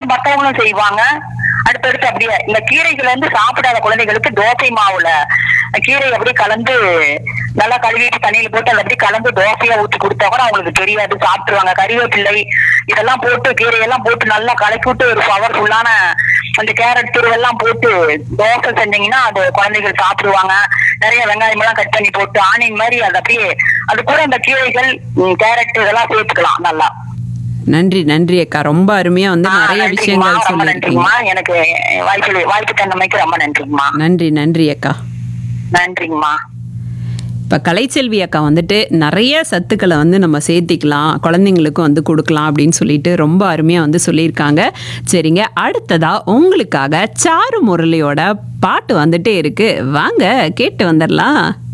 மத்தவங்களும் செய்வாங்க அடுத்தடுத்து அப்படியே இந்த கீரைகள் வந்து சாப்பிடாத குழந்தைகளுக்கு தோசை மாவுல கீரை அப்படியே கலந்து நல்லா கழுவிட்டு தண்ணியில போட்டு அதை அப்படியே கலந்து தோசையா ஊத்தி கொடுத்தா கூட அவங்களுக்கு தெரியாது சாப்பிட்டுருவாங்க கறிவேப்பிள்ளை இதெல்லாம் போட்டு கீரையெல்லாம் போட்டு நல்லா கலக்கி விட்டு ஒரு பவர்ஃபுல்லான அந்த கேரட் துருவெல்லாம் போட்டு தோசை செஞ்சீங்கன்னா அது குழந்தைகள் சாப்பிடுவாங்க நிறைய வெங்காயம் எல்லாம் கட் பண்ணி போட்டு ஆனியன் மாதிரி அது அப்படியே அது கூட அந்த கீரைகள் ம், கேரட் இதெல்லாம் சேர்த்துக்கலாம் நல்லா நன்றி நன்றி அக்கா ரொம்ப அருமையா வந்து ஆ, நிறைய நன்றிங்கம்மா, விஷயங்கள் ரொம்ப சொல்லியிருக்கீங்க நன்றிங்கம்மா எனக்கு வாய்ப்பு வாய்ப்பு தந்தமைக்கு ரொம்ப நன்றிங்கம்மா நன்றி நன்றி அக்கா நன்றிங்கம்மா இப்போ கலைச்செல்வி அக்கா வந்துட்டு நிறைய சத்துக்களை வந்து நம்ம சேர்த்திக்கலாம் குழந்தைங்களுக்கும் வந்து கொடுக்கலாம் அப்படின்னு சொல்லிட்டு ரொம்ப அருமையாக வந்து சொல்லியிருக்காங்க சரிங்க அடுத்ததா உங்களுக்காக சாரு முரளியோட பாட்டு வந்துட்டே இருக்கு வாங்க கேட்டு வந்துடலாம்